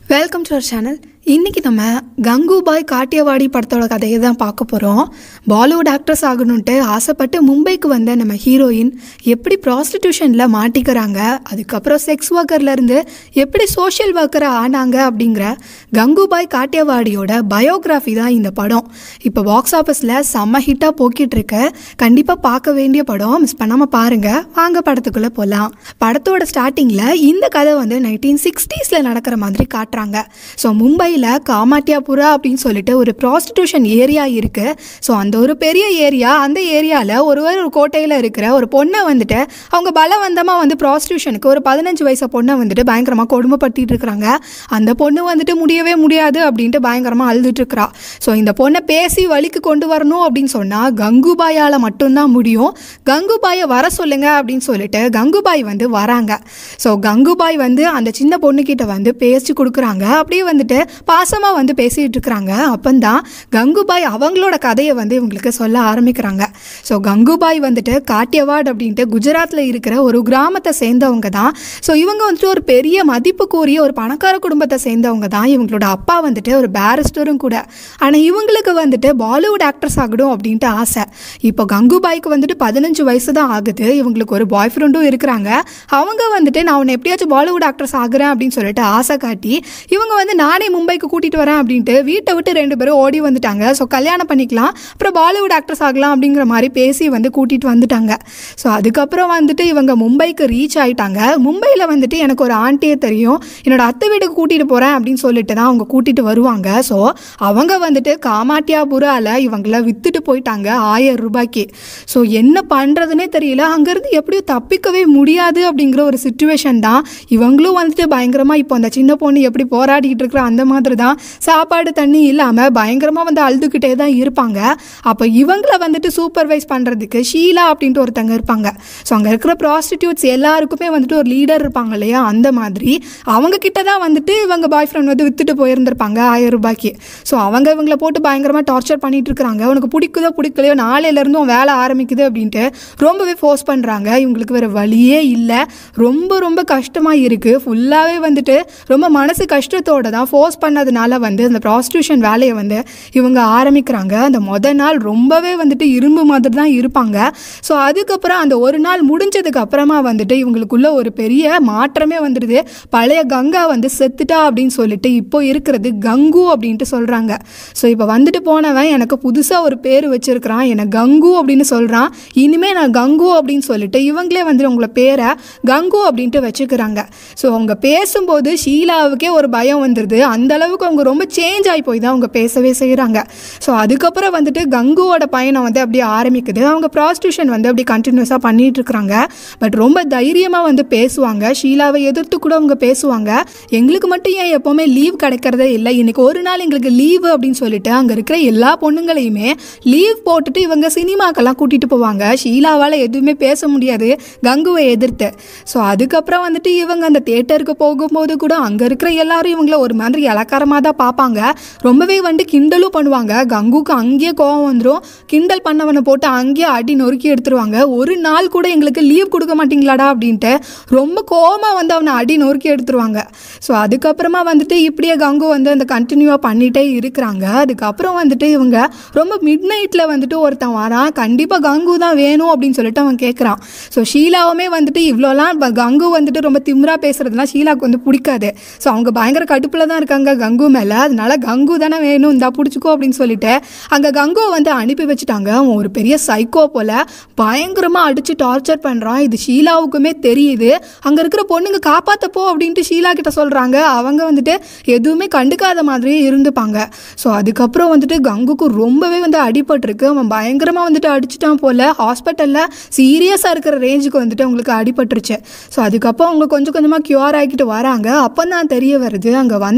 welcome to our channel இன்றைக்கி நம்ம கங்குபாய் காட்டியவாடி படத்தோட கதையை தான் பார்க்க போகிறோம் பாலிவுட் ஆக்ட்ரஸ் ஆகணுன்ட்டு ஆசைப்பட்டு மும்பைக்கு வந்த நம்ம ஹீரோயின் எப்படி ப்ராஸ்டிடியூஷனில் மாட்டிக்கிறாங்க அதுக்கப்புறம் செக்ஸ் ஒர்க்கர்லேருந்து எப்படி சோஷியல் ஒர்க்கராக ஆனாங்க அப்படிங்கிற கங்குபாய் காட்டியவாடியோட பயோகிராஃபி தான் இந்த படம் இப்போ பாக்ஸ் ஆஃபீஸில் செம்ம ஹிட்டாக போக்கிட்டு இருக்கு கண்டிப்பாக பார்க்க வேண்டிய படம் மிஸ் பண்ணாமல் பாருங்கள் வாங்க படத்துக்குள்ளே போகலாம் படத்தோட ஸ்டார்டிங்கில் இந்த கதை வந்து நைன்டீன் சிக்ஸ்டீஸில் நடக்கிற மாதிரி காட்டுறாங்க ஸோ மும்பையில் காமாட்டியாபுரா அப்படின்னு சொல்லிட்டு ஒரு ப்ராஸ்டிடியூஷன் ஏரியா இருக்குது ஸோ அந்த ஒரு பெரிய ஏரியா அந்த ஏரியாவில் ஒரு ஒரு கோட்டையில் இருக்கிற ஒரு பொண்ணை வந்துட்டு அவங்க பலவந்தமாக வந்து ப்ராஸ்டியூஷனுக்கு ஒரு பதினஞ்சு வயசு பொண்ணை வந்துட்டு பயங்கரமாக கொடுமைப்படுத்திட்டு இருக்கிறாங்க அந்த பொண்ணு வந்துட்டு முடியவே முடியாது அப்படின்ட்டு பயங்கரமாக அழுதுட்டு இருக்கிறா ஸோ இந்த பொண்ணை பேசி வழிக்கு கொண்டு வரணும் அப்படின்னு சொன்னால் கங்குபாயால் மட்டும்தான் முடியும் கங்குபாயை வர சொல்லுங்க அப்படின்னு சொல்லிட்டு கங்குபாய் வந்து வராங்க ஸோ கங்குபாய் வந்து அந்த சின்ன பொண்ணுக்கிட்ட வந்து பேசி கொடுக்குறாங்க அப்படியே வந்துட்டு பாசமாக வந்து பேசிகிட்டு இருக்கிறாங்க அப்பந்தான் கங்குபாய் அவங்களோட கதையை வந்து இவங்களுக்கு சொல்ல ஆரம்பிக்கிறாங்க ஸோ கங்குபாய் வந்துட்டு காட்டியவாட் அப்படின்ட்டு குஜராத்தில் இருக்கிற ஒரு கிராமத்தை சேர்ந்தவங்க தான் ஸோ இவங்க வந்துட்டு ஒரு பெரிய மதிப்புக்குரிய ஒரு பணக்கார குடும்பத்தை சேர்ந்தவங்க தான் இவங்களோட அப்பா வந்துட்டு ஒரு பேரிஸ்டரும் கூட ஆனால் இவங்களுக்கு வந்துட்டு பாலிவுட் ஆக்ட்ரஸ் ஆகணும் அப்படின்ட்டு ஆசை இப்போ கங்குபாய்க்கு வந்துட்டு பதினஞ்சு வயசு தான் ஆகுது இவங்களுக்கு ஒரு பாய் ஃப்ரெண்டும் இருக்கிறாங்க அவங்க வந்துட்டு நான் உன்னை எப்படியாச்சும் பாலிவுட் ஆக்ட்ரஸ் ஆகுறேன் அப்படின்னு சொல்லிட்டு ஆசை காட்டி இவங்க வந்து நானே மும்பைக்கு கூட்டிகிட்டு வரேன் அப்படின்ட்டு வீட்டை விட்டு ரெண்டு பேரும் ஓடி வந்துட்டாங்க ஸோ கல்யாணம் பண்ணிக்கலாம் அப்புறம் பாலிவுட் ஆக்ட்ரஸ் ஆகலாம் அப்படிங்கிற மாதிரி பேசி வந்து கூட்டிகிட்டு வந்துட்டாங்க ஸோ அதுக்கப்புறம் வந்துட்டு இவங்க மும்பைக்கு ரீச் ஆயிட்டாங்க மும்பையில் வந்துட்டு எனக்கு ஒரு ஆண்டியே தெரியும் என்னோட அத்தை வீட்டுக்கு கூட்டிகிட்டு போகிறேன் அப்படின்னு சொல்லிட்டு தான் அவங்க கூட்டிகிட்டு வருவாங்க ஸோ அவங்க வந்துட்டு காமாட்டியாபுராவில் இவங்கள வித்துட்டு போயிட்டாங்க ஆயிரம் ரூபாய்க்கு ஸோ என்ன பண்ணுறதுனே தெரியல அங்கேருந்து எப்படியும் தப்பிக்கவே முடியாது அப்படிங்கிற ஒரு சுச்சுவேஷன் தான் இவங்களும் வந்துட்டு பயங்கரமாக இப்போ அந்த சின்ன பொண்ணு எப்படி போராடிக்கிட்டு இருக்கிற அந்த மாதிரி தான் சாப்பாடு தண்ணி இல்லாமல் பயங்கரமாக வந்து அழுதுகிட்டே தான் இருப்பாங்க அப்போ இவங்கள வந்துட்டு சூப்பர்வைஸ் பண்ணுறதுக்கு ஷீலா அப்படின்ட்டு ஒருத்தங்க இருப்பாங்க ஸோ அங்கே இருக்கிற ப்ராஸ்டிடியூட்ஸ் எல்லாருக்குமே வந்துட்டு ஒரு லீடர் இருப்பாங்க இல்லையா அந்த மாதிரி அவங்க கிட்ட தான் வந்துட்டு இவங்க பாய் ஃப்ரெண்ட் வந்து வித்துட்டு போயிருந்திருப்பாங்க ஆயிரம் ரூபாய்க்கு ஸோ அவங்க இவங்களை போட்டு பயங்கரமாக டார்ச்சர் பண்ணிட்டு இருக்காங்க உனக்கு பிடிக்குதோ பிடிக்கலையோ நாளையிலேருந்து உன் வேலை ஆரம்பிக்குது அப்படின்ட்டு ரொம்பவே ஃபோர்ஸ் பண்ணுறாங்க இவங்களுக்கு வேறு வழியே இல்லை ரொம்ப ரொம்ப கஷ்டமாக இருக்குது ஃபுல்லாகவே வந்துட்டு ரொம்ப மனசு கஷ்டத்தோட தான் ஃபோர்ஸ் பண்ணதுனால வந்து அந்த ப்ராஸ்டியூஷன் வேலையை வந்து இவங்க ஆரம்பிக்கிறாங்க அந்த மொதல் நாள் ரொம்பவே வந்துட்டு இரும்பு மாதிரி தான் இருப்பாங்க ஸோ அதுக்கப்புறம் அந்த ஒரு நாள் முடிஞ்சதுக்கு அப்புறமா வந்துட்டு இவங்களுக்குள்ள ஒரு பெரிய மாற்றமே வந்துடுது பழைய கங்கா வந்து செத்துட்டா அப்படின்னு சொல்லிட்டு இப்போ இருக்கிறது கங்கு அப்படின்ட்டு சொல்கிறாங்க ஸோ இப்போ வந்துட்டு போனவன் எனக்கு புதுசாக ஒரு பேர் வச்சிருக்கிறான் என்னை கங்கு அப்படின்னு சொல்கிறான் இனிமே நான் கங்கு அப்படின்னு சொல்லிட்டு இவங்களே வந்து உங்களை பேரை கங்கு அப்படின்ட்டு வச்சுக்கிறாங்க ஸோ அவங்க பேசும்போது ஷீலாவுக்கே ஒரு பயம் வந்துடுது அந்த அளவுக்கு அவங்க ரொம்ப சேஞ்ச் ஆகி போய் தான் அவங்க பேசவே செய்கிறாங்க ஸோ அதுக்கப்புறம் வந்துட்டு கங்குவோட பயணம் வந்து அப்படியே ஆரம்பிக்குது அவங்க ப்ராஸ்டியூஷன் வந்து அப்படி கண்டினியூஸாக பண்ணிட்டு இருக்கிறாங்க பட் ரொம்ப தைரியமாக வந்து பேசுவாங்க ஷீலாவை எதிர்த்து கூட அவங்க பேசுவாங்க எங்களுக்கு மட்டும் ஏன் எப்போவுமே லீவ் கிடைக்கிறதே இல்லை இன்னைக்கு ஒரு நாள் எங்களுக்கு லீவு அப்படின்னு சொல்லிட்டு அங்கே இருக்கிற எல்லா பொண்ணுங்களையுமே லீவ் போட்டுட்டு இவங்க சினிமாக்கெல்லாம் கூட்டிகிட்டு போவாங்க ஷீலாவால் எதுவுமே பேச முடியாது கங்குவை எதிர்த்து ஸோ அதுக்கப்புறம் வந்துட்டு இவங்க அந்த தேட்டருக்கு போகும்போது கூட அங்கே இருக்கிற எல்லாரும் இவங்கள ஒரு மாதிரி இலக்காரமாக தான் பார்ப்பாங்க ரொம்பவே வந்து கிண்டலும் பண்ணுவாங்க கங்குக்கு அங்கேயே கோவம் வந்துடும் கிண்டல் பண்ணவனை போட்டு அங்கேயே அடி நொறுக்கி எடுத்துருவாங்க ஒரு நாள் கூட எங்களுக்கு லீவ் கொடுக்க மாட்டீங்களாடா அப்படின்ட்டு ரொம்ப கோவமாக வந்து அவனை அடி நொறுக்கி எடுத்துருவாங்க ஸோ அதுக்கப்புறமா வந்துட்டு இப்படியே கங்கு வந்து அந்த கண்டினியூவாக பண்ணிகிட்டே இருக்கிறாங்க அதுக்கப்புறம் வந்துட்டு இவங்க ரொம்ப மிட் நைட்டில் வந்துட்டு ஒருத்தன் வரான் கண்டிப்பாக கங்கு தான் வேணும் அப்படின்னு சொல்லிட்டு அவன் கேட்குறான் ஸோ ஷீலாவுமே வந்துட்டு இவ்வளோலாம் ப- கங்கு வந்துட்டு ரொம்ப திமிரா பேசுறதுலாம் ஷீலாவுக்கு வந்து பிடிக்காது ஸோ அவங்க பயங்கர கடுப்பில் தான் இருக்காங்க கங்கு மேலே அதனால கங்கு தானே வேணும் இந்தா பிடிச்சிக்கோ அப்படின்னு சொல்லிட்டு அங்கே கங்குவை வந்து அனுப்பி வச்சுட்டாங்க அவன் ஒரு பெரிய சைக்கோ போல பயங்கரமாக அடித்து டார்ச்சர் பண்ணுறான் இது ஷீலாவுக்குமே தெரியுது அங்கே இருக்கிற பொண்ணுங்க காப்பாற்றப்போ அப்படின்ட்டு ஷீலா கிட்ட சொல்கிறாங்க அவங்க வந்துட்டு எதுவுமே கண்டுக்காத மாதிரியே இருந்துப்பாங்க ஸோ அதுக்கப்புறம் வந்துட்டு கங்குக்கு ரொம்பவே வந்து அடிபட்டிருக்கு அவன் பயங்கரமாக வந்துட்டு அடிச்சிட்டான் போல ஹாஸ்பிட்டலில் சீரியஸாக இருக்கிற ரேஞ்சுக்கு வந்துட்டு அவங்களுக்கு அடிபட்டுருச்சு ஸோ அதுக்கப்புறம் அவங்க கொஞ்சம் கொஞ்சமாக க்யூர் ஆகிக்கிட்டு வராங்க அப்போ தான் தெரிய வருது அங்கே வந்தவன் வந்துட்டு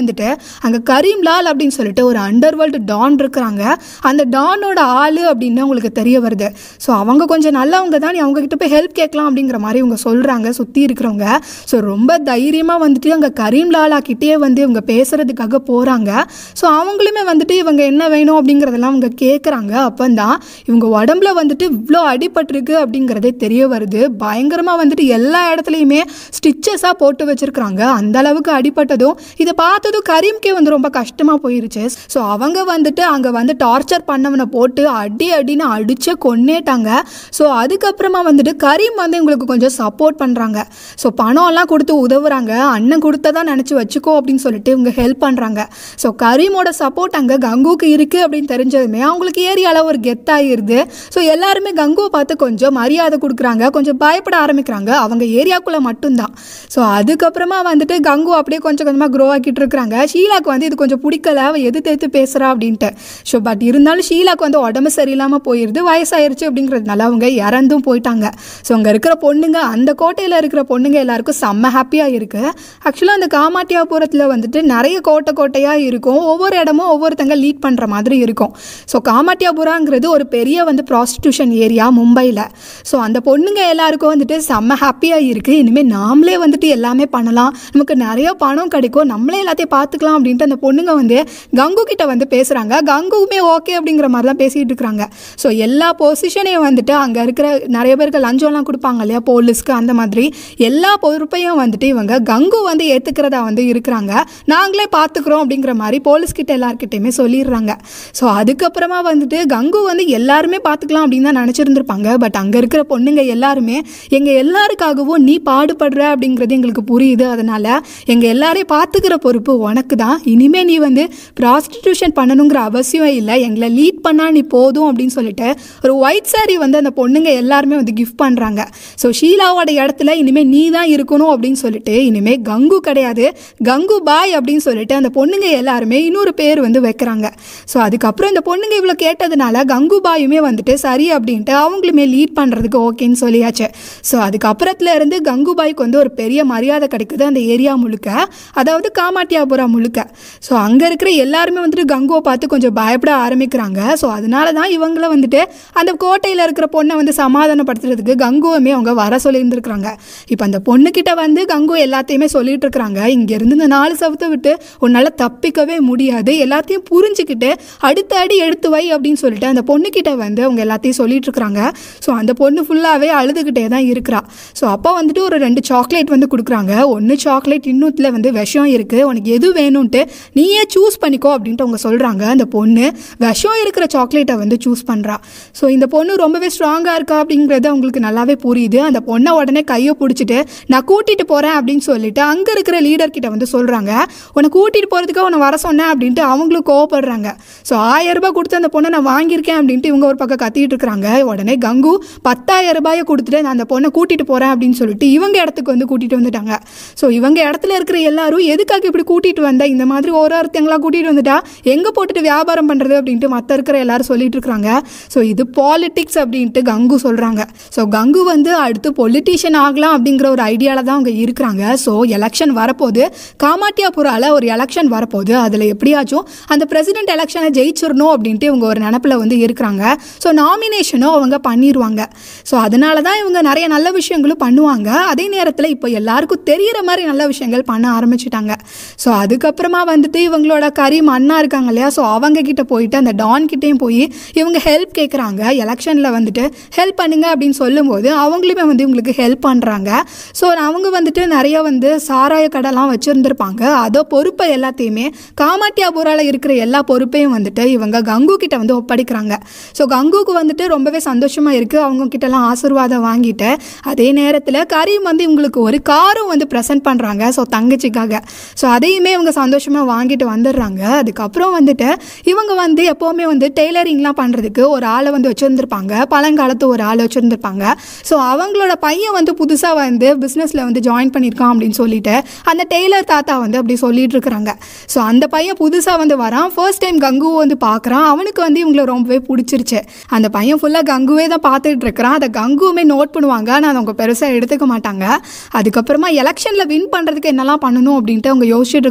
வந்துட்டு அங்கே கரீம்லால் அப்படின்னு சொல்லிட்டு ஒரு அண்டர்வேர்ல்டு டான் இருக்கிறாங்க அந்த டானோட ஆள் அப்படின்னு உங்களுக்கு தெரிய வருது ஸோ அவங்க கொஞ்சம் நல்லவங்க தான் நீ அவங்க கிட்ட போய் ஹெல்ப் கேட்கலாம் அப்படிங்கிற மாதிரி இவங்க சொல்கிறாங்க சுற்றி இருக்கிறவங்க ஸோ ரொம்ப தைரியமாக வந்துட்டு அங்கே கரீம்லாலா கிட்டேயே வந்து இவங்க பேசுறதுக்காக போகிறாங்க ஸோ அவங்களுமே வந்துட்டு இவங்க என்ன வேணும் அப்படிங்கிறதெல்லாம் அவங்க கேட்குறாங்க அப்போ தான் இவங்க உடம்புல வந்துட்டு இவ்வளோ அடிபட்டிருக்கு அப்படிங்கிறதே தெரிய வருது பயங்கரமாக வந்துட்டு எல்லா இடத்துலையுமே ஸ்டிச்சஸாக போட்டு வச்சிருக்கிறாங்க அந்த அளவுக்கு அடிபட்டதும் இதை பார்த்ததும் கரீம்கே வந்து ரொம்ப கஷ்டமாக போயிருச்சு ஸோ அவங்க வந்துட்டு அங்கே வந்து டார்ச்சர் பண்ணவனை போட்டு அடி அடின்னு அடிச்சு கொன்னேட்டாங்க ஸோ அதுக்கப்புறமா வந்துட்டு கரீம் வந்து இவங்களுக்கு கொஞ்சம் சப்போர்ட் பண்ணுறாங்க ஸோ பணம்லாம் கொடுத்து உதவுறாங்க அண்ணன் கொடுத்ததா நினச்சி வச்சுக்கோ அப்படின்னு சொல்லிட்டு இவங்க ஹெல்ப் பண்ணுறாங்க ஸோ கரீமோட சப்போர்ட் அங்கே கங்குவுக்கு இருக்குது அப்படின்னு தெரிஞ்சதுமே அவங்களுக்கு ஏரியாவில் ஒரு கெத்தாயிருது ஸோ எல்லாருமே கங்குவை பார்த்து கொஞ்சம் மரியாதை கொடுக்குறாங்க கொஞ்சம் பயப்பட ஆரம்பிக்கிறாங்க அவங்க ஏரியாக்குள்ளே மட்டும்தான் ஸோ அதுக்கப்புறமா வந்துட்டு கங்கு அப்படியே கொஞ்சம் கொஞ்சமாக க்ரோ ஆக்கிட்டு இருக்கிறாங்க ஷீலாக்கு வந்து இது கொஞ்சம் பிடிக்கல அவள் எது தேத்து பேசுகிறா அப்படின்ட்டு ஸோ பட் இருந்தாலும் ஷீலாக்கு வந்து உடம்பு சரியில்லாமல் போயிடுது வயசாயிருச்சு அப்படிங்கிறதுனால அவங்க இறந்தும் போயிட்டாங்க ஸோ அங்கே இருக்கிற பொண்ணுங்க அந்த கோட்டையில் இருக்கிற பொண்ணுங்க எல்லாருக்கும் செம்ம ஹாப்பியாக இருக்குது ஆக்சுவலாக அந்த காமாட்டியாபுரத்தில் வந்துட்டு நிறைய கோட்டை கோட்டையாக இருக்கும் ஒவ்வொரு இடமும் ஒவ்வொருத்தங்க லீட் பண்ணுற மாதிரி இருக்கும் ஸோ காமாட்டியாபுராங்கிறது ஒரு பெரிய வந்து ப்ராஸ்டியூஷன் ஏரியா மும்பையில் ஸோ அந்த பொண்ணுங்க எல்லாருக்கும் வந்துட்டு செம்ம ஹாப்பியாக இருக்குது இனிமேல் நாமளே வந்துட்டு எல்லாமே பண்ணலாம் நமக்கு நிறைய பணம் கிடைக்கும் நம்மளே எல்லாத்தையும் பார்த்துக்கலாம் அப்படின்ட்டு அந்த பொண்ணுங்க வந்து கங்கு கிட்ட வந்து பேசுகிறாங்க கங்குவுமே ஓகே அப்படிங்கிற மாதிரி தான் பேசிகிட்டு இருக்கிறாங்க ஸோ எல்லா பொசிஷனையும் வந்துட்டு அங்கே இருக்கிற நிறைய பேருக்கு லஞ்சம்லாம் கொடுப்பாங்க இல்லையா போலீஸ்க்கு அந்த மாதிரி எல்லா பொறுப்பையும் வந்துட்டு இவங்க கங்கு வந்து ஏற்றுக்கிறதா வந்து இருக்கிறாங்க நாங்களே பார்த்துக்குறோம் அப்படிங்கிற மாதிரி போலீஸ் கிட்ட எல்லார்கிட்டையுமே சொல்லிடுறாங்க ஸோ அதுக்கப்புறமா வந்துட்டு கங்கு வந்து எல்லாருமே பார்த்துக்கலாம் அப்படின்னு தான் நினச்சிருந்துருப்பாங்க பட் அங்கே இருக்கிற பொண்ணுங்க எல்லாருமே எங்கள் எல்லாருக்காகவும் நீ பாடுபடுற அப்படிங்கிறது எங்களுக்கு புரியுது அதனால் எங்கள் எல்லாரையும் பார்த்துக்கிற பொறுப்பு உனக்கு தான் இனிமேல் நீ வந்து ப்ராஸ்டிடியூஷன் பண்ணணுங்கிற அவசியம் இல்லை எங்களை லீட் பண்ணால் நீ போதும் அப்படின்னு சொல்லிட்டு ஒரு ஒயிட் saree வந்து அந்த பொண்ணுங்க எல்லாருமே வந்து கிஃப்ட் பண்ணுறாங்க ஸோ ஷீலாவோட இடத்துல இனிமேல் நீ தான் இருக்கணும் அப்படின்னு சொல்லிட்டு இனிமேல் கங்கு கிடையாது கங்கு பாய் அப்படின்னு சொல்லிட்டு அந்த பொண்ணுங்க எல்லாருமே இன்னொரு பேர் வந்து வைக்கிறாங்க ஸோ அதுக்கப்புறம் இந்த பொண்ணுங்க இவ்வளோ கேட்டதுனால கங்கு பாயுமே வந்துட்டு சரி அப்படின்ட்டு அவங்களுமே லீட் பண்ணுறதுக்கு ஓகேன்னு சொல்லியாச்சு ஸோ அதுக்கப்புறத்துல இருந்து கங்குபாய்க்கு வந்து ஒரு பெரிய மரியாதை கிடைக்குது அந்த ஏரியா முழுக்க அதாவது காமாட்டியாபுரா முழுக்க ஸோ அங்கே இருக்கிற எல்லாருமே வந்துட்டு கங்குவை பார்த்து கொஞ்சம் பயப்பட ஆரம்பிக்கிறாங்க ஸோ அதனால தான் இவங்கள வந்துட்டு அந்த கோட்டையில் இருக்கிற பொண்ணை வந்து சமாதானப்படுத்துறதுக்கு கங்குவுமே அவங்க வர சொல்லியிருந்துருக்குறாங்க இப்போ அந்த பொண்ணுக்கிட்ட வந்து கங்கு எல்லாத்தையுமே சொல்லிட்டு இருக்கிறாங்க இங்கேருந்து இந்த நாலு சவத்தை விட்டு உன்னால் தப்பிக்கவே முடியாது எல்லாத்தையும் புரிஞ்சுக்கிட்டு அடுத்த அடி எடுத்து வை அப்படின்னு சொல்லிட்டு அந்த பொண்ணுக்கிட்ட வந்து அவங்க எல்லாத்தையும் சொல்லிட்டு இருக்கிறாங்க ஸோ அந்த பொண்ணு ஃபுல்லாகவே அழுதுகிட்டே தான் இருக்கிறா ஸோ அப்போ வந்துட்டு ஒரு ரெண்டு சாக்லேட் வந்து கொடுக்குறாங்க ஒன்று சாக்லேட் இன்னொத்துல வந்து விஷம் இருக்குது உனக்கு எது வேணும்ன்ட்டு நீயே சூஸ் பண்ணிக்கோ அப்படின்ட்டு அவங்க சொல்கிறாங்க அந்த பொண்ணு விஷம் இருக்கிற சாக்லேட்டை வந்து சூஸ் பண்ணுறா ஸோ இந்த பொண்ணு ரொம்பவே ஸ்ட்ராங்காக இருக்கா அப்படிங்கிறது அவங்களுக்கு நல்லாவே புரியுது அந்த பொண்ணை உடனே கையை பிடிச்சிட்டு நான் கூட்டிகிட்டு போகிறேன் அப்படின்னு சொல்லிட்டு அங்கே இருக்கிற லீடர் கிட்ட வந்து சொல்கிறாங்க உன்னை கூட்டிகிட்டு போகிறதுக்கு உன்னை வர சொன்னேன் அப்படின்ட்டு அவங்களும் கோவப்படுறாங்க ஸோ ஆயிரம் ரூபாய் கொடுத்து அந்த பொண்ணை நான் வாங்கியிருக்கேன் அப்படின்ட்டு இவங்க ஒரு பக்கம் கத்திட்டு இருக்கிறாங்க உடனே கங்கு பத்தாயிரம் ரூபாயை கொடுத்துட்டு நான் அந்த பொண்ணை கூட்டிகிட்டு போகிறேன் அப்படின்னு சொல்லிட்டு இவங்க இடத்துக்கு வந்து கூட்டிகிட்டு வந்துட்டாங்க ஸோ இவங்க இடத்துல இருக்கிற எல்லாரும் எதுக்காக இப்படி கூட்டிகிட்டு வந்த இந்த மாதிரி ஒரு ஒருத்தங்களா கூட்டிகிட்டு வந்துட்டா எங்கே போட்டுட்டு வியாபாரம் பண்ணுறது அப்படின்ட்டு மற்ற இருக்கிற எல்லாரும் சொல்லிட்டு இருக்கிறாங்க ஸோ இது பாலிட்டிக்ஸ் அப்படின்ட்டு கங்கு சொல்கிறாங்க ஸோ கங்கு வந்து அடுத்து பொலிட்டீஷியன் ஆகலாம் அப்படிங்கிற ஒரு ஐடியாவில் தான் அவங்க இருக்கிறாங்க ஸோ எலெக்ஷன் வரப்போது காமாட்டியாபுரால ஒரு எலெக்ஷன் வரப்போகுது அதில் எப்படியாச்சும் அந்த பிரசிடென்ட் எலெக்ஷனை ஜெயிச்சிடணும் அப்படின்ட்டு இவங்க ஒரு நினப்பில் வந்து இருக்கிறாங்க ஸோ நாமினேஷனும் அவங்க பண்ணிடுவாங்க ஸோ அதனால தான் இவங்க நிறைய நல்ல விஷயங்களும் பண்ணுவாங்க அதே நேரத்தில் இப்போ எல்லாருக்கும் தெரியிற மாதிரி நல்ல விஷயங்கள் பண்ண ஆரம்பிச்சிட்டாங்க ஸோ அதுக்கப்புறமா வந்துட்டு இவங்களோட கரீம் அண்ணா இருக்காங்க இல்லையா ஸோ அவங்க கிட்ட போயிட்டு அந்த டான் கிட்டேயும் போய் இவங்க ஹெல்ப் கேட்குறாங்க எலெக்ஷனில் வந்துட்டு ஹெல்ப் பண்ணுங்க அப்படின்னு சொல்லும்போது அவங்களுமே வந்து இவங்களுக்கு ஹெல்ப் பண்ணுறாங்க ஸோ அவங்க வந்துட்டு நிறைய வந்து சாராய கடைலாம் வச்சுருந்துருப்பாங்க அதோ பொறுப்பை எல்லாத்தையுமே காமாட்டியாபுரால இருக்கிற எல்லா பொறுப்பையும் வந்துட்டு இவங்க கங்கு கிட்ட வந்து ஒப்படைக்கிறாங்க ஸோ கங்குக்கு வந்துட்டு ரொம்பவே சந்தோஷமாக இருக்குது அவங்க கிட்டலாம் ஆசீர்வாதம் வாங்கிட்டு அதே நேரத்தில் கரீம் வந்து இவங்களுக்கு ஒரு காரும் வந்து ப்ரெசென்ட் பண்ணுறாங்க ஸோ தங்கச்சிக்காக ஸோ அதையுமே இவங்க சந்தோஷமாக வாங்கிட்டு வந்துடுறாங்க அதுக்கப்புறம் வந்துட்டு இவங்க வந்து எப்போவுமே வந்து டெய்லரிங்லாம் பண்ணுறதுக்கு ஒரு ஆளை வந்து வச்சுருந்துருப்பாங்க பழங்காலத்து ஒரு ஆளை வச்சுருந்துருப்பாங்க ஸோ அவங்களோட பையன் வந்து புதுசாக வந்து பிஸ்னஸில் வந்து ஜாயின் பண்ணியிருக்கான் அப்படின்னு சொல்லிட்டு அந்த டெய்லர் தாத்தா வந்து அப்படி சொல்லிட்டு இருக்கிறாங்க ஸோ அந்த பையன் புதுசாக வந்து வரான் ஃபர்ஸ்ட் டைம் கங்குவை வந்து பார்க்குறான் அவனுக்கு வந்து இவங்களை ரொம்பவே பிடிச்சிருச்சு அந்த பையன் ஃபுல்லாக கங்குவே தான் பார்த்துட்டு இருக்கிறான் அதை கங்குவுமே நோட் பண்ணுவாங்க ஆனால் அதை அவங்க பெருசாக எடுத்துக்க மாட்டாங்க அதுக்கப்புறமா எலெக்ஷனில் வின் பண்ணுறதுக்கு என்னெல்லாம் பண்ணணும் அப்படின்ட்டு அவங்க யோசிச்சுட்டு இருக்கிறாங்க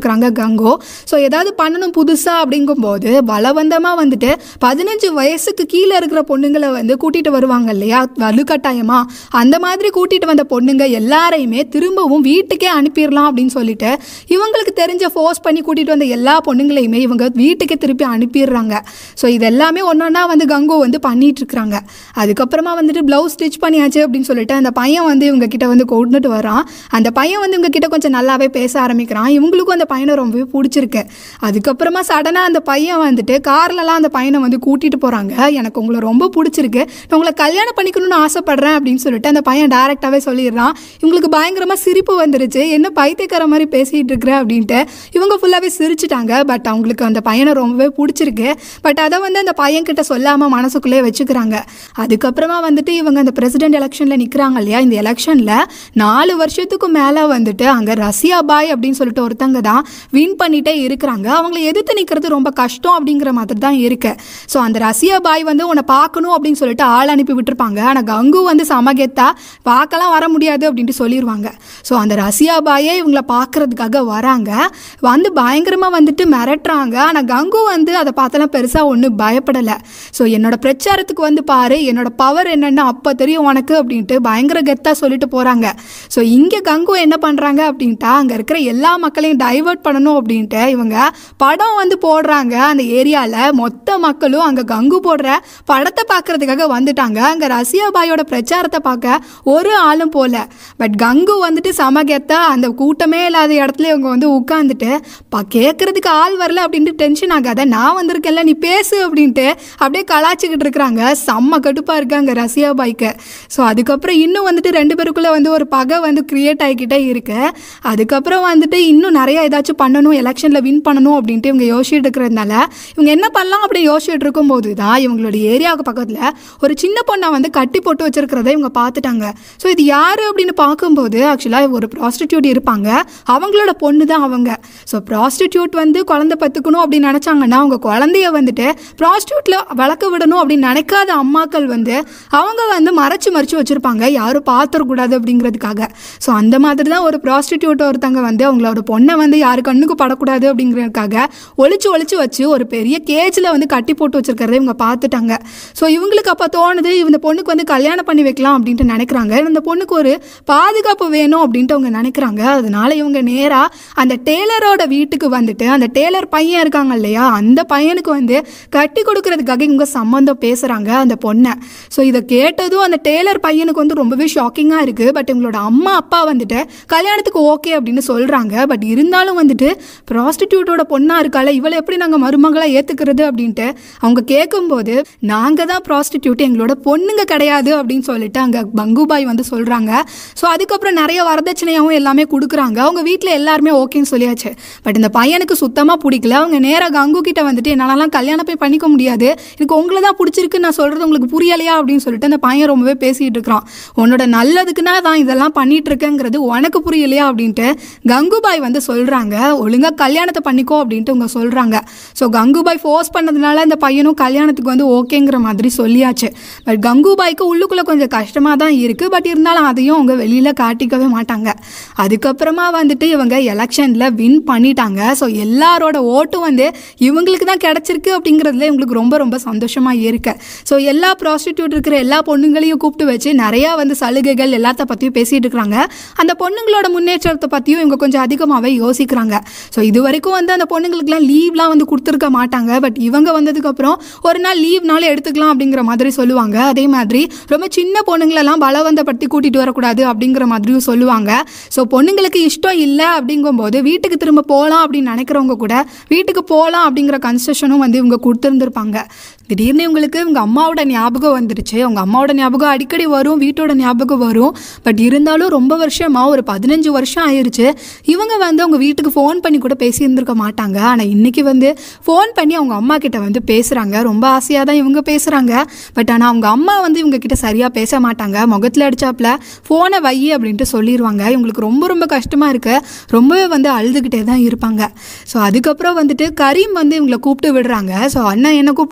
இருக்கிறாங்க கங்கோ ஸோ ஏதாவது பண்ணணும் புதுசாக அப்படிங்கும்போது பலவந்தமாக வந்துட்டு பதினஞ்சு வயசுக்கு கீழே இருக்கிற பொண்ணுங்களை வந்து கூட்டிகிட்டு வருவாங்க இல்லையா வலுக்கட்டாயமா அந்த மாதிரி கூட்டிகிட்டு வந்த பொண்ணுங்க எல்லாரையுமே திரும்பவும் வீட்டுக்கே அனுப்பிடலாம் அப்படின்னு சொல்லிட்டு இவங்களுக்கு தெரிஞ்ச ஃபோர்ஸ் பண்ணி கூட்டிகிட்டு வந்த எல்லா பொண்ணுங்களையுமே இவங்க வீட்டுக்கே திருப்பி அனுப்பிடுறாங்க ஸோ இது எல்லாமே ஒன்றொன்னா வந்து கங்கோ வந்து பண்ணிட்டு இருக்கிறாங்க அதுக்கப்புறமா வந்துட்டு ப்ளவுஸ் ஸ்டிச் பண்ணியாச்சு அப்படின்னு சொல்லிட்டு அந்த பையன் வந்து இவங்க கிட்ட வந்து கொண்டுட்டு வரான் அந்த பையன் வந்து இவங்க கிட்ட கொஞ்சம் நல்லாவே பேச ஆரம்பிக்கிறான் இவங்களுக்கும் அந்த பையனை ரொம்பவே பிடிச்சிருக்கு அதுக்கப்புறமா சடனாக அந்த பையன் வந்துட்டு கார்லலாம் அந்த பையனை வந்து கூட்டிட்டு போகிறாங்க எனக்கு உங்களை ரொம்ப பிடிச்சிருக்கு நான் உங்களை கல்யாணம் பண்ணிக்கணும்னு ஆசைப்படுறேன் அப்படின்னு சொல்லிட்டு அந்த பையன் டேரெக்டாகவே சொல்லிடுறான் இவங்களுக்கு பயங்கரமாக சிரிப்பு வந்துருச்சு என்ன பைத்தியக்கார மாதிரி பேசிகிட்டு இருக்கிற அப்படின்ட்டு இவங்க ஃபுல்லாகவே சிரிச்சிட்டாங்க பட் அவங்களுக்கு அந்த பையனை ரொம்பவே பிடிச்சிருக்கு பட் அதை வந்து அந்த பையன்கிட்ட சொல்லாமல் மனசுக்குள்ளே வச்சுக்கிறாங்க அதுக்கப்புறமா வந்துட்டு இவங்க அந்த பிரசிடென்ட் எலெக்ஷனில் நிற்கிறாங்க இல்லையா இந்த எலெக்ஷனில் நாலு வருஷத்துக்கு மேலே வந்துட்டு அங்கே ரஷ்யா பாய் அப்படின்னு சொல்லிட்டு ஒருத்தங்க தான் வின் பண்ணிட்டே இருக்கிறாங்க அவங்கள எதிர்த்து நிற்கிறது ரொம்ப கஷ்டம் அப்படிங்கிற மாதிரி தான் இருக்கு ஸோ அந்த ரஷ்யா பாய் வந்து உன்னை பார்க்கணும் அப்படின்னு சொல்லிட்டு ஆள் அனுப்பி விட்டுருப்பாங்க ஆனால் கங்கு வந்து சமகெத்தா பார்க்கலாம் வர முடியாது அப்படின்ட்டு சொல்லிடுவாங்க ஸோ அந்த ரஷ்யா பாயே இவங்கள பார்க்கறதுக்காக வராங்க வந்து பயங்கரமாக வந்துட்டு மிரட்டுறாங்க ஆனால் கங்கு வந்து அதை பார்த்தலாம் பெருசாக ஒன்றும் பயப்படலை ஸோ என்னோட பிரச்சாரத்துக்கு வந்து பாரு என்னோட பவர் என்னென்னு அப்போ தெரியும் உனக்கு அப்படின்ட்டு பயங்கர கெத்தாக சொல்லிட்டு போகிறாங்க ஸோ இங்கே கங்கு என்ன பண்ணுறாங்க அப்படின்ட்டா அங்கே இருக்கிற எல்லா மக்களையும் டைவர்ட் பண்ணணும் அப்படின்ட்டு இவங்க படம் வந்து போடுறாங்க அந்த ஏரியாவில் மொத்த மக்களும் அங்கே கங்கு போடுற படத்தை பார்க்கறதுக்காக வந்துட்டாங்க அங்கே ரஷ்யா பாயோட பிரச்சாரத்தை பார்க்க ஒரு ஆளும் போல பட் கங்கு வந்துட்டு சமகெத்தா அந்த கூட்டமே இல்லாத இடத்துல இவங்க வந்து உட்காந்துட்டு பா கேட்கறதுக்கு ஆள் வரல அப்படின்ட்டு டென்ஷன் ஆகாத நான் வந்திருக்கேன்ல நீ பேசு அப்படின்ட்டு அப்படியே கலாச்சிக்கிட்டு இருக்கிறாங்க செம்ம கடுப்பாக இருக்காங்க ரஷ்யா பாய்க்கு ஸோ அதுக்கப்புறம் இன்னும் வந்துட்டு ரெண்டு பேருக்குள்ளே வந்து ஒரு பகை வந்து கிரியேட் ஆகிக்கிட்டே இருக்கு அதுக்கப்புறம் வந்துட்டு இன்னும் நிறைய ஏதாச்சும் பண்ணணும் எலெக்ஷனில் வின் பண்ணணும் அப்படின்ட்டு இவங்க யோசிச்சுட்டு இருக்கிறதுனால இவங்க என்ன பண்ணலாம் அப்படி யோசிச்சுட்டு இருக்கும்போது தான் இவங்களோட ஏரியாவுக்கு பக்கத்தில் ஒரு சின்ன பொண்ணை வந்து கட்டி போட்டு வச்சிருக்கிறத இவங்க பார்த்துட்டாங்க ஸோ இது யார் அப்படின்னு பார்க்கும்போது ஆக்சுவலாக ஒரு ப்ராஸ்டிடியூட் இருப்பாங்க அவங்களோட பொண்ணு தான் அவங்க ஸோ ப்ராஸ்டிடியூட் வந்து குழந்தை பத்துக்கணும் அப்படின்னு நினச்சாங்கன்னா அவங்க குழந்தைய வந்துட்டு ப்ராஸ்டியூட்டில் வளர்க்க விடணும் அப்படின்னு நினைக்காத அம்மாக்கள் வந்து அவங்க வந்து மறைச்சு மறைச்சு வச்சுருப்பாங்க யாரும் பார்த்துடக்கூடாது அப்படிங்கிறதுக்காக ஸோ அந்த மாதிரி தான் ஒரு ப்ராஸ்டிடியூட் ஒருத்தங்க வந்து அவங்களோட பொண்ணை வந்து யாரு கண்ணுக்கு படக்கூடாது அப்படிங்கிறதுக்காக ஒளிச்சு ஒளிச்சு வச்சு ஒரு பெரிய கேஜில் வந்து கட்டி போட்டு வச்சிருக்கிறத இவங்க பார்த்துட்டாங்க ஸோ இவங்களுக்கு அப்போ தோணுது இந்த பொண்ணுக்கு வந்து கல்யாணம் பண்ணி வைக்கலாம் அப்படின்ட்டு நினைக்கிறாங்க இந்த பொண்ணுக்கு ஒரு பாதுகாப்பு வேணும் அப்படின்ட்டு அவங்க நினைக்கிறாங்க அதனால இவங்க நேராக அந்த டேலரோட வீட்டுக்கு வந்துட்டு அந்த டேலர் பையன் இருக்காங்க இல்லையா அந்த பையனுக்கு வந்து கட்டி கொடுக்கறதுக்காக இவங்க சம்மந்தம் பேசுகிறாங்க அந்த பொண்ணை ஸோ இதை கேட்டதும் அந்த டேலர் பையனுக்கு வந்து ரொம்பவே ஷாக்கிங்காக இருக்குது பட் இவங்களோட அம்மா அப்பா வந்துட்டு கல்யாணத்துக்கு ஓகே அப்படின்னு சொல்கிறாங்க பட் இருந்தாலும் வந்துட்டு ப்ராஸ்டிடியூட்டோட பொண்ணாக இருக்கால இவளை எப்படி நாங்கள் மருமகளாக ஏற்றுக்கிறது அப்படின்ட்டு அவங்க கேட்கும்போது நாங்கள் தான் ப்ராஸ்டிடியூட் எங்களோட பொண்ணுங்க கிடையாது அப்படின்னு சொல்லிட்டு அங்கே பங்குபாய் வந்து சொல்கிறாங்க ஸோ அதுக்கப்புறம் நிறைய வரதட்சணையாகவும் எல்லாமே கொடுக்குறாங்க அவங்க வீட்டில் எல்லாருமே ஓகேன்னு சொல்லியாச்சு பட் இந்த பையனுக்கு சுத்தமாக பிடிக்கல அவங்க நேராக கங்கு கிட்ட வந்துட்டு என்னாலலாம் கல்யாணம் போய் பண்ணிக்க முடியாது எனக்கு உங்களை தான் பிடிச்சிருக்கு நான் சொல்கிறது உங்களுக்கு புரியலையா அப்படின்னு சொல்லிட்டு அந்த பையன் ரொம்பவே பேசிகிட்டு இருக்கிறான் உன்னோட நல்லதுக்குன்னா தான் இதெல்லாம் பண்ணிட்டு இருக்கேங்கிறது உனக்கு புரியலையா அப்படின்ட்டு கங்குபாய் வந்து சொல்கிறாங்க ஒழுங்காக கல்யாணத்தை பண்ணிக்கோ அப்படின்ட்டு அவங்க சொல்கிறாங்க ஸோ கங்குபாய் ஃபோர்ஸ் பண்ணதுனால அந்த பையனும் கல்யாணத்துக்கு வந்து ஓகேங்கிற மாதிரி சொல்லியாச்சு பட் கங்குபாய்க்கு உள்ளுக்குள்ளே கொஞ்சம் கஷ்டமாக தான் இருக்குது பட் இருந்தாலும் அதையும் அவங்க வெளியில் காட்டிக்கவே மாட்டாங்க அதுக்கப்புறமா வந்துட்டு இவங்க எலெக்ஷனில் வின் பண்ணிட்டாங்க ஸோ எல்லாரோட ஓட்டும் வந்து இவங்களுக்கு தான் கிடச்சிருக்கு அப்படிங்கிறதுல இவங்களுக்கு ரொம்ப ரொம்ப சந்தோஷமாக இருக்கு ஸோ எல்லா ப்ராஸ்டிடியூட் இருக்கிற எல்லா பொண்ணுங்களையும் கூப்பிட்டு வச்சு நிறையா வந்து சலுகைகள் எல்லாத்த பற்றியும் பேசிகிட்டு இருக்கிறாங்க அந்த பொண்ணுங்களோட முன்னேற்றத்தை பற்றியும் இவங்க கொஞ்சம் அதிகமாகவே யோசிக்கிறாங்க ஸோ இது வரைக்கும் வந்து அந்த பொண்ணுங்களுக்குலாம் லீவ்லாம் வந்து கொடுத்துருக்க மாட்டாங்க பட் இவங்க வந்ததுக்கப்புறம் ஒரு நாள் லீவ்னால எடுத்துக்கலாம் அப்படிங்கிற மாதிரி சொல்லுவாங்க அதே மாதிரி ரொம்ப சின்ன பொண்ணுங்களெல்லாம் பலவந்தப்படுத்தி கூட்டிகிட்டு வரக்கூடாது அப்படிங்கிற மாதிரியும் சொல்லுவாங்க ஸோ பொண்ணுங்களுக்கு இஷ்டம் இல்லை அப்படிங்கும்போது வீட்டுக்கு திரும்ப போகலாம் அப்படின்னு நினைக்கிறவங்க கூட வீட்டுக்கு போகலாம் அப்படிங்கிற கன்செஷனும் வந்து இவங்க கொடுத்துருந்துருப்பாங்க திடீர்னு இவங்களுக்கு இவங்க அம்மாவோட ஞாபகம் வந்துருச்சு அவங்க அம்மாவோட ஞாபகம் அடிக்கடி வரும் வீட்டோட ஞாபகம் வரும் பட் இருந்தாலும் ரொம்ப வருஷமா ஒரு பதினஞ்சு வருஷம் ஆயிருச்சு இவங்க வந்து அவங்க வீட்டுக்கு ஃபோன் பண்ணி கூட பேசியிருந்திருக்க மாட்டாங்க ஆனால் இன்னைக்கு வந்து ஃபோன் பண்ணி அவங்க அம்மா கிட்ட வந்து பேசுகிறாங்க ரொம்ப ஆசையாக தான் இவங்க பேசுகிறாங்க பட் ஆனால் அவங்க அம்மா வந்து இவங்க கிட்ட சரியாக பேச மாட்டாங்க முகத்தில் அடிச்சாப்புல ஃபோனை வை அப்படின்ட்டு சொல்லிடுவாங்க இவங்களுக்கு ரொம்ப ரொம்ப கஷ்டமாக இருக்கு ரொம்பவே வந்து அழுதுகிட்டே தான் இருப்பாங்க ஸோ அதுக்கப்புறம் வந்துட்டு கரீம் வந்து இவங்களை கூப்பிட்டு விடுறாங்க ஸோ அண்ணன் என்ன கூப்பிட்டாங்க அப்படின்னு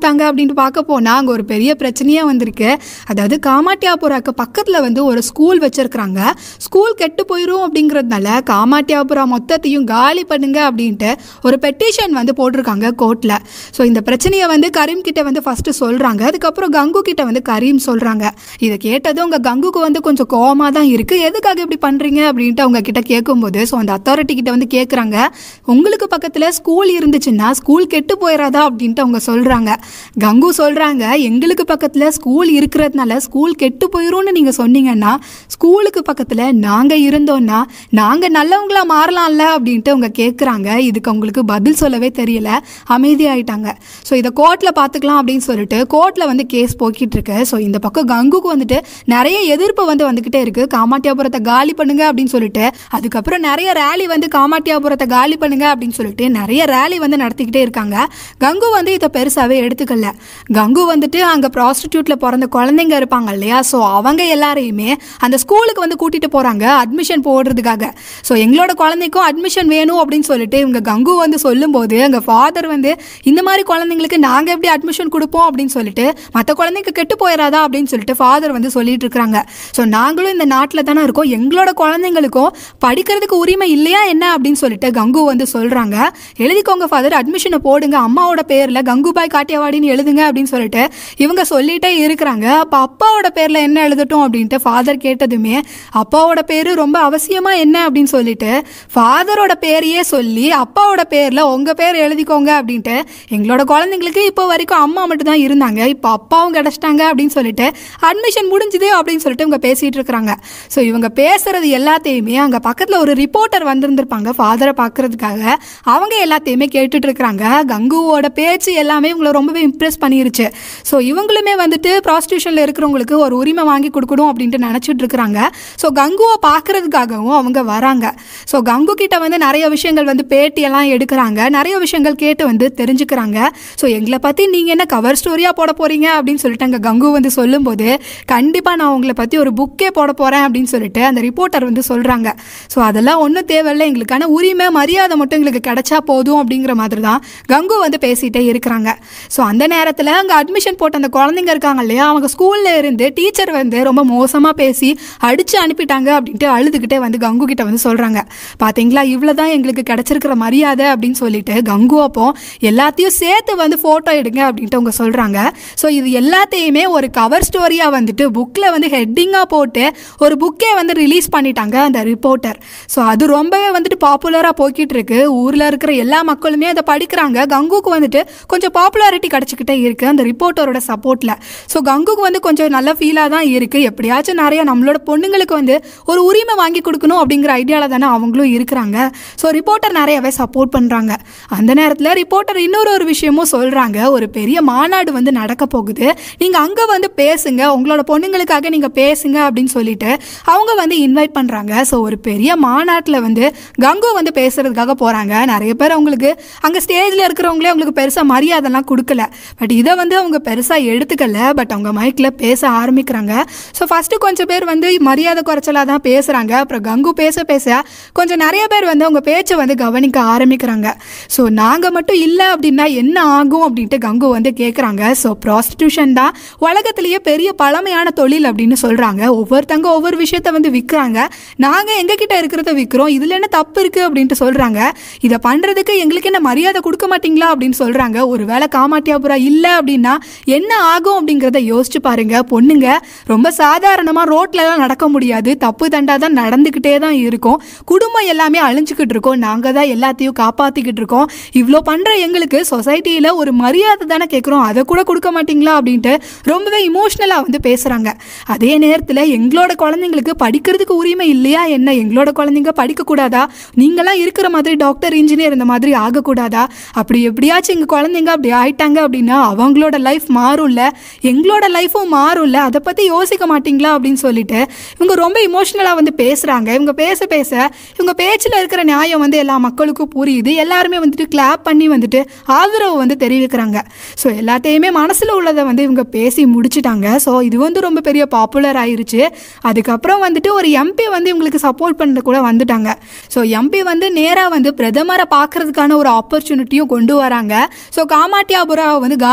அப்படின்ட்டு பார்க்க போனால் அங்கே ஒரு பெரிய பிரச்சனையே வந்திருக்கு அதாவது காமாட்டியாபுராக்கு பக்கத்தில் வந்து ஒரு ஸ்கூல் வச்சிருக்கிறாங்க ஸ்கூல் கெட்டு போயிடும் அப்படிங்கிறதுனால காமாட்டியாபுரா மொத்தத்தையும் காலி பண்ணுங்க அப்படின்ட்டு ஒரு பெட்டிஷன் வந்து போட்டிருக்காங்க கோர்ட்டில் ஸோ இந்த பிரச்சனையை வந்து கரீம் கிட்ட வந்து ஃபர்ஸ்ட் சொல்கிறாங்க அதுக்கப்புறம் கங்கு கிட்ட வந்து கரீம் சொல்கிறாங்க இதை கேட்டதும் உங்கள் கங்குக்கு வந்து கொஞ்சம் கோவமாக தான் இருக்குது எதுக்காக இப்படி பண்ணுறீங்க அப்படின்ட்டு அவங்க கிட்ட கேட்கும்போது ஸோ அந்த அத்தாரிட்டி கிட்ட வந்து கேட்குறாங்க உங்களுக்கு பக்கத்தில் ஸ்கூல் இருந்துச்சுன்னா ஸ்கூல் கெட்டு போயிடாதா அப்படின்ட்டு அவங்க சொல்கிறாங்க கங்கு சொல்கிறாங்க எங்களுக்கு பக்கத்தில் ஸ்கூல் இருக்கிறதுனால ஸ்கூல் கெட்டு போயிரும்னு நீங்கள் சொன்னீங்கன்னா ஸ்கூலுக்கு பக்கத்தில் நாங்கள் இருந்தோம்னா நாங்கள் நல்லவங்களா மாறலாம்ல அப்படின்ட்டு அவங்க கேட்குறாங்க இதுக்கு அவங்களுக்கு பதில் சொல்லவே தெரியல அமைதியாயிட்டாங்க ஸோ இதை கோர்ட்டில் பார்த்துக்கலாம் அப்படின்னு சொல்லிட்டு கோர்ட்டில் வந்து கேஸ் போய்கிட்டு இருக்கு ஸோ இந்த பக்கம் கங்குக்கு வந்துட்டு நிறைய எதிர்ப்பு வந்து வந்துக்கிட்டே இருக்கு காமாட்டியாபுரத்தை காலி பண்ணுங்க அப்படின்னு சொல்லிட்டு அதுக்கப்புறம் நிறைய ரேலி வந்து காமாட்டியாபுரத்தை காலி பண்ணுங்க அப்படின்னு சொல்லிட்டு நிறைய ரேலி வந்து நடத்திக்கிட்டே இருக்காங்க கங்கு வந்து இதை பெருசாகவே எடுத்துக்கல கங்கு வந்துட்டு அங்கே ப்ராஸ்டிடியூட்டில் பிறந்த குழந்தைங்க இருப்பாங்க இல்லையா ஸோ அவங்க எல்லாரையுமே அந்த ஸ்கூலுக்கு வந்து கூட்டிட்டு போகிறாங்க அட்மிஷன் போடுறதுக்காக ஸோ எங்களோட குழந்தைக்கும் அட்மிஷன் வேணும் அப்படின்னு சொல்லிட்டு இவங்க கங்கு வந்து சொல்லும்போது எங்கள் ஃபாதர் வந்து இந்த மாதிரி குழந்தைங்களுக்கு நாங்கள் எப்படி அட்மிஷன் கொடுப்போம் அப்படின்னு சொல்லிட்டு மற்ற குழந்தைங்க கெட்டு போயிடாதா அப்படின்னு சொல்லிட்டு ஃபாதர் வந்து சொல்லிட்டு இருக்கிறாங்க ஸோ நாங்களும் இந்த நாட்டில் தானே இருக்கோம் எங்களோட குழந்தைங்களுக்கும் படிக்கிறதுக்கு உரிமை இல்லையா என்ன அப்படின்னு சொல்லிட்டு கங்கு வந்து சொல்கிறாங்க எழுதிக்கோங்க ஃபாதர் அட்மிஷனை போடுங்க அம்மாவோட பேரில் கங்குபாய் காட்டியவாடின்னு எழுதுங்க அப்படின்னு சொல்லிட்டு இவங்க சொல்லிட்டே இருக்கிறாங்க அப்போ அப்பாவோட பேரில் என்ன எழுதட்டும் அப்படின்ட்டு ஃபாதர் கேட்டதுமே அப்பாவோட பேர் ரொம்ப அவசியமா என்ன அப்படின்னு சொல்லிட்டு ஃபாதரோட பேரையே சொல்லி அப்பாவோட பேரில் உங்கள் பேர் எழுதிக்கோங்க அப்படின்ட்டு எங்களோட குழந்தைங்களுக்கு இப்போ வரைக்கும் அம்மா மட்டும் தான் இருந்தாங்க இப்போ அப்பாவும் கிடச்சிட்டாங்க அப்படின்னு சொல்லிட்டு அட்மிஷன் முடிஞ்சுது அப்படின்னு சொல்லிட்டு இவங்க பேசிட்டு இருக்கிறாங்க ஸோ இவங்க பேசுறது எல்லாத்தையுமே அங்கே பக்கத்தில் ஒரு ரிப்போர்ட்டர் வந்திருந்திருப்பாங்க ஃபாதரை பார்க்கறதுக்காக அவங்க எல்லாத்தையுமே கேட்டுட்டு இருக்கிறாங்க கங்குவோட பேச்சு எல்லாமே இவங்களை ரொம்பவே இம்ப்ரெஸ் பண்ணிருச்சு ஸோ இவங்களுமே வந்துட்டு ப்ராஸ்டியூஷனில் இருக்கிறவங்களுக்கு ஒரு உரிமை வாங்கி கொடுக்கணும் அப்படின்ட்டு நினச்சிட்டு இருக்கிறாங்க ஸோ கங்குவை பார்க்கறதுக்காகவும் அவங்க வராங்க ஸோ கங்கு கிட்ட வந்து நிறைய விஷயங்கள் வந்து பேட்டியெல்லாம் எடுக்கிறாங்க நிறைய விஷயங்கள் கேட்டு வந்து தெரிஞ்சுக்கிறாங்க ஸோ எங்களை பற்றி நீங்கள் என்ன கவர் ஸ்டோரியாக போட போகிறீங்க அப்படின்னு சொல்லிட்டு அங்கே கங்கு வந்து சொல்லும்போது கண்டிப்பாக நான் உங்களை பற்றி ஒரு புக்கே போட போகிறேன் அப்படின்னு சொல்லிட்டு அந்த ரிப்போர்ட்டர் வந்து சொல்கிறாங்க ஸோ அதெல்லாம் ஒன்றும் தேவையில்லை எங்களுக்கான உரிமை மரியாதை மட்டும் எங்களுக்கு கிடைச்சா போதும் அப்படிங்கிற மாதிரி தான் கங்கு வந்து பேசிகிட்டே இருக்கிறாங்க ஸோ அந்த நேரத்தில் அங்கே அட்மிஷன் போட்ட அந்த குழந்தைங்க இருக்காங்க இல்லையா அவங்க ஸ்கூலில் இருந்து டீச்சர் வந்து ரொம்ப மோசமாக பேசி அடித்து அனுப்பிட்டாங்க அப்படின்ட்டு அழுதுகிட்டே வந்து கங்கு கிட்ட வந்து சொல்கிறாங்க பார்த்தீங்களா இவ்வளோ தான் எங்களுக்கு கிடைச்சிருக்கிற மரியாதை அப்படின்னு சொல்லிட்டு கங்கு அப்போ எல்லாத்தையும் சேர்த்து வந்து ஃபோட்டோ எடுங்க அப்படின்ட்டு அவங்க சொல்கிறாங்க ஸோ இது எல்லாத்தையுமே ஒரு கவர் ஸ்டோரியாக வந்துட்டு புக்கில் வந்து ஹெட்டிங்காக போட்டு ஒரு புக்கே வந்து ரிலீஸ் பண்ணிட்டாங்க அந்த ரிப்போர்ட்டர் ஸோ அது ரொம்பவே வந்துட்டு பாப்புலராக போய்கிட்டு இருக்கு ஊரில் இருக்கிற எல்லா மக்களுமே அதை படிக்கிறாங்க கங்குக்கு வந்துட்டு கொஞ்சம் பாப்புலாரிட்டி கிடச்சிக்கிட்டே இருக்கு அந்த ரிப்போர்ட்டரோட சப்போர்ட்டில் ஸோ கங்குக்கு வந்து கொஞ்சம் நல்ல ஃபீலாக தான் இருக்குது எப்படியாச்சும் நிறைய நம்மளோட பொண்ணுங்களுக்கு வந்து ஒரு உரிமை வாங்கி கொடுக்கணும் அப்படிங்கிற ஐடியாவில் தானே அவங்களும் இருக்கிறாங்க ஸோ ரிப்போர்ட்டர் நிறையவே சப்போர்ட் பண்ணுறாங்க அந்த நேரத்தில் ரிப்போர்ட்டர் இன்னொரு ஒரு விஷயமும் சொல்கிறாங்க ஒரு பெரிய மாநாடு வந்து நடக்க போகுது நீங்கள் அங்கே வந்து பேசுங்க உங்களோட பொண்ணுங்களுக்காக நீங்கள் பேசுங்க அப்படின்னு சொல்லிட்டு அவங்க வந்து இன்வைட் பண்ணுறாங்க ஸோ ஒரு பெரிய மாநாட்டில் வந்து கங்கு வந்து பேசுறதுக்காக போகிறாங்க நிறைய பேர் அவங்களுக்கு அங்கே ஸ்டேஜில் இருக்கிறவங்களே அவங்களுக்கு பெருசாக மரியாதைலாம் கொடுக்கல பட் இதை வந்து அவங்க பெருசாக எடுத்துக்கல பட் அவங்க மைக்கில் பேச ஆரம்பிக்கிறாங்க ஸோ ஃபஸ்ட்டு கொஞ்சம் பேர் வந்து மரியாதை குறைச்சலாக தான் பேசுகிறாங்க அப்புறம் கங்கு பேச பேச கொஞ்சம் நிறைய பேர் வந்து அவங்க பேச்சை வந்து கவனிக்க ஆரம்பிக்கிறாங்க ஸோ நாங்கள் மட்டும் இல்லை அப்படின்னா என்ன ஆகும் அப்படின்ட்டு கங்கு வந்து கேட்குறாங்க ஸோ ப்ராஸ்டியூஷன் தான் உலகத்திலேயே பெரிய பழமையான தொழில் அப்படின்னு சொல்கிறாங்க ஒவ்வொருத்தங்க ஒவ்வொரு விஷயத்த வந்து விற்கிறாங்க நாங்கள் எங்ககிட்ட இருக்கிறத விற்கிறோம் இதில் என்ன தப்பு இருக்குது அப்படின்ட்டு சொல்கிறாங்க இதை பண்ணுறதுக்கு எங்களுக்கு என்ன மரியாதை கொடுக்க மாட்டீங்களா அப்படின்னு சொல்கிறாங்க ஒருவேளை காமாட்டியாபுரா இல்லை அப்படின்னா என்ன ஆகும் அப்படிங்கிறத யோசிச்சு பாருங்க பொண்ணுங்க ரொம்ப சாதாரணமாக ரோட்லலாம் நடக்க முடியாது தப்பு தண்டா தான் நடந்துக்கிட்டே தான் இருக்கும் குடும்பம் எல்லாமே அழிஞ்சுக்கிட்டு இருக்கோம் நாங்கள் தான் எல்லாத்தையும் காப்பாற்றிக்கிட்டு இருக்கோம் இவ்வளோ பண்ணுற எங்களுக்கு சொசைட்டியில் ஒரு மரியாதை தானே கேட்குறோம் அதை கூட கொடுக்க மாட்டீங்களா அப்படின்ட்டு ரொம்பவே இமோஷ்னலாக வந்து பேசுகிறாங்க அதே நேரத்தில் எங்களோட குழந்தைங்களுக்கு படிக்கிறதுக்கு உரிமை இல்லையா என்ன எங்களோட குழந்தைங்க படிக்கக்கூடாதா நீங்களாம் இருக்கிற மாதிரி டாக்டர் இன்ஜினியர் இந்த மாதிரி ஆகக்கூடாதா அப்படி எப்படியாச்சும் எங்கள் குழந்தைங்க அப்படி ஆயிட்டாங்க அப்படின்னா அவங்களோட லைஃப் மாறும்ல எங்களோட லைஃப்பும் மாறும்ல அதை பற்றி யோசிக்க மாட்டீங்களா அப்படின்னு சொல்லிட்டு இவங்க ரொம்ப இமோஷ்னலாக வந்து பேசுகிறாங்க இவங்க பேச பேச இவங்க பேச்சில் இருக்கிற நியாயம் வந்து எல்லா மக்களுக்கும் புரியுது எல்லாருமே வந்துட்டு கிளாப் பண்ணி வந்துட்டு ஆதரவு வந்து தெரிவிக்கிறாங்க ஸோ எல்லாத்தையுமே மனசில் உள்ளதை வந்து இவங்க பேசி முடிச்சிட்டாங்க ஸோ இது வந்து ரொம்ப பெரிய பாப்புலர் ஆயிருச்சு அதுக்கப்புறம் வந்துட்டு ஒரு எம்பி வந்து இவங்களுக்கு சப்போர்ட் பண்ண கூட வந்துட்டாங்க ஸோ எம்பி வந்து நேராக வந்து பிரதமரை பார்க்கறதுக்கான ஒரு ஆப்பர்ச்சுனிட்டியும் கொண்டு வராங்க ஸோ காமாட்டியாபுராவை வந்து காலி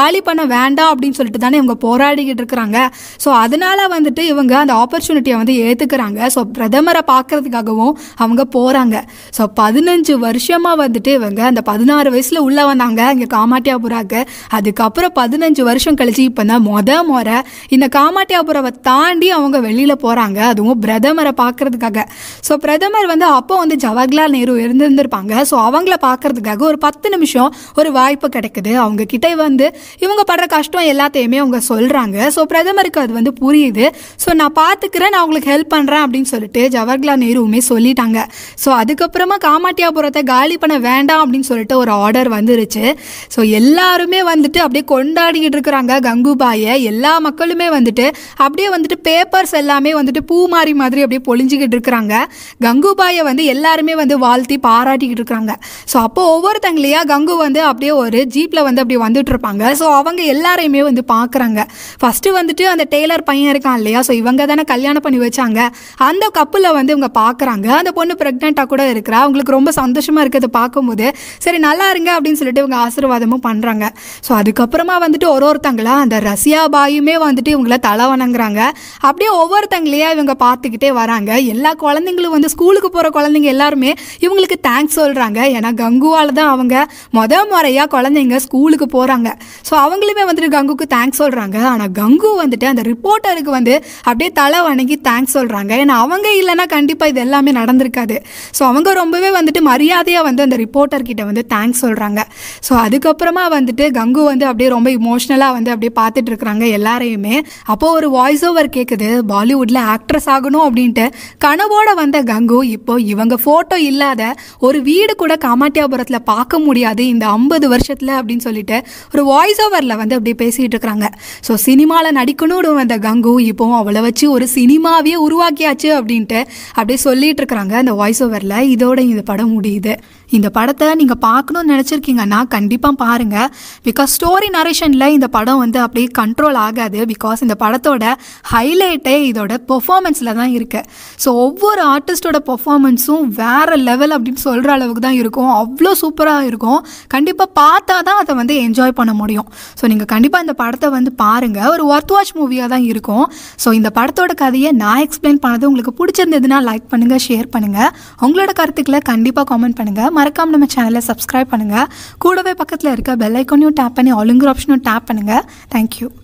காலி பண்ண வேண்டாம் அப்படின்னு சொல்லிட்டு தானே இவங்க போராடிக்கிட்டு இருக்கிறாங்க ஸோ அதனால வந்துட்டு இவங்க அந்த ஆப்பர்ச்சுனிட்டியை வந்து ஏற்றுக்கிறாங்க ஸோ பிரதமரை பார்க்கறதுக்காகவும் அவங்க போகிறாங்க ஸோ பதினஞ்சு வருஷமாக வந்துட்டு இவங்க அந்த பதினாறு வயசில் உள்ளே வந்தாங்க இங்கே காமாட்டியாபுராக்கு அதுக்கப்புறம் பதினஞ்சு வருஷம் கழிச்சு இப்போ தான் மொத முறை இந்த காமாட்டியாபுராவை தாண்டி அவங்க வெளியில் போகிறாங்க அதுவும் பிரதமரை பார்க்கறதுக்காக ஸோ பிரதமர் வந்து அப்போ வந்து ஜவஹர்லால் நேரு இருந்திருந்திருப்பாங்க ஸோ அவங்கள பார்க்கறதுக்காக ஒரு பத்து நிமிஷம் ஒரு வாய்ப்பு கிடைக்குது அவங்க கிட்ட வந்து இவங்க படுற கஷ்டம் எல்லாத்தையுமே அவங்க சொல்கிறாங்க ஸோ பிரதமருக்கு அது வந்து புரியுது ஸோ நான் பார்த்துக்கிறேன் நான் உங்களுக்கு ஹெல்ப் பண்ணுறேன் அப்படின்னு சொல்லிட்டு ஜவஹர்லால் நேருவுமே சொல்லிட்டாங்க ஸோ அதுக்கப்புறமா காமாட்டியாபுரத்தை காலி பண்ண வேண்டாம் அப்படின்னு சொல்லிட்டு ஒரு ஆர்டர் வந்துருச்சு ஸோ எல்லாருமே வந்துட்டு அப்படியே கொண்டாடிக்கிட்டு இருக்கிறாங்க கங்குபாயை எல்லா மக்களுமே வந்துட்டு அப்படியே வந்துட்டு பேப்பர்ஸ் எல்லாமே வந்துட்டு பூ மாறி மாதிரி அப்படியே பொழிஞ்சிக்கிட்டு இருக்கிறாங்க கங்குபாயை வந்து எல்லாருமே வந்து வாழ்த்தி பாராட்டிக்கிட்டு இருக்கிறாங்க ஸோ அப்போ ஒவ்வொருத்தங்களையா கங்கு வந்து அப்படியே ஒரு ஜீப்பில் வந்து அப்படியே வந்துட்டு இருப்பாங்க ஸோ அவங்க எல்லாரையுமே வந்து பார்க்குறாங்க ஃபஸ்ட்டு வந்துட்டு அந்த டெய்லர் பையன் இருக்கான் இல்லையா ஸோ இவங்க தானே கல்யாணம் பண்ணி வச்சாங்க அந்த கப்பில் வந்து இவங்க பார்க்குறாங்க அந்த பொண்ணு ப்ரெக்னெண்ட்டாக கூட இருக்கிறா அவங்களுக்கு ரொம்ப சந்தோஷமாக இருக்கிறத பார்க்கும்போது சரி நல்லா இருங்க அப்படின்னு சொல்லிட்டு இவங்க ஆசீர்வாதமும் பண்ணுறாங்க ஸோ அதுக்கப்புறமா வந்துட்டு ஒரு ஒருத்தங்களா அந்த ரஷ்யா பாயுமே வந்துட்டு இவங்கள தலை வணங்குறாங்க அப்படியே ஒவ்வொருத்தங்களையா இவங்க பார்த்துக்கிட்டே வராங்க எல்லா குழந்தைங்களும் வந்து ஸ்கூலுக்கு போகிற குழந்தைங்க எல்லாருமே இவங்களுக்கு தேங்க்ஸ் சொல்கிறாங்க ஏன்னா கங்குவால் தான் அவங்க முத முறையாக குழந்தைங்க ஸ்கூலுக்கு போகிறாங்க ஸோ அவங்களுமே வந்துட்டு கங்குக்கு தேங்க்ஸ் சொல்கிறாங்க ஆனால் கங்கு வந்துட்டு அந்த ரிப்போர்ட்டருக்கு வந்து அப்படியே தலை வணங்கி தேங்க்ஸ் சொல்கிறாங்க ஏன்னா அவங்க இல்லைன்னா கண்டிப்பாக இது எல்லாமே நடந்திருக்காது ஸோ அவங்க ரொம்பவே வந்துட்டு மரியாதையாக வந்து அந்த ரிப்போர்ட்டர் கிட்ட வந்து தேங்க்ஸ் சொல்கிறாங்க ஸோ அதுக்கப்புறமா வந்துட்டு கங்கு வந்து அப்படியே ரொம்ப இமோஷ்னலாக வந்து அப்படியே பார்த்துட்டு இருக்கிறாங்க எல்லாரையுமே அப்போ ஒரு வாய்ஸ் ஓவர் கேட்குது பாலிவுட்ல ஆக்ட்ரஸ் ஆகணும் அப்படின்ட்டு கனவோட வந்த கங்கு இப்போ இவங்க ஃபோட்டோ இல்லாத ஒரு வீடு கூட காமாட்டியாபுரத்தில் பார்க்க முடியாது இந்த ஐம்பது வருஷத்தில் அப்படின்னு சொல்லிட்டு ஒரு வாய்ஸ் ஓவரில் வந்து அப்படியே பேசிகிட்டு இருக்கிறாங்க ஸோ சினிமாவில் நடிக்கணும்னு வந்த கங்கு இப்போ அவளை வச்சு ஒரு சினிமாவே உருவாக்கியாச்சு அப்படின்ட்டு அப்படியே சொல்லிட்டு இருக்கிறாங்க அந்த வாய்ஸ் ஓவரில் இதோட இந்த படம் முடியுது இந்த படத்தை நீங்கள் பார்க்கணும்னு நினச்சிருக்கீங்கன்னா கண்டிப்பாக பாருங்கள் பிகாஸ் ஸ்டோரி நரேஷனில் இந்த படம் வந்து அப்படியே கண்ட்ரோல் ஆகாது பிகாஸ் இந்த படத்தோட ஹைலைட்டே இதோட பெர்ஃபார்மன்ஸில் தான் இருக்குது ஸோ ஒவ்வொரு ஆர்டிஸ்டோட பெர்ஃபார்மன்ஸும் வேறு லெவல் அப்படின்னு சொல்கிற அளவுக்கு தான் இருக்கும் அவ்வளோ சூப்பராக இருக்கும் கண்டிப்பாக பார்த்தா தான் அதை வந்து என்ஜாய் பண்ண முடியும் ஸோ நீங்கள் கண்டிப்பாக இந்த படத்தை வந்து பாருங்கள் ஒரு ஒர்த் வாட்ச் மூவியாக தான் இருக்கும் ஸோ இந்த படத்தோட கதையை நான் எக்ஸ்பிளைன் பண்ணது உங்களுக்கு பிடிச்சிருந்ததுன்னா லைக் பண்ணுங்கள் ஷேர் பண்ணுங்கள் உங்களோட கருத்துக்களை கண்டிப்பாக காமெண்ட் பண்ணுங்கள் மறக்காம நம்ம சேனலை சப்ஸ்கிரைப் பண்ணுங்கள் கூடவே பக்கத்தில் இருக்க பெல் ஐக்கானையும் டேப் பண்ணி ஆளுங்கிற ஆப்ஷனும் டேப் பண்ணுங்கள் தேங்க்யூ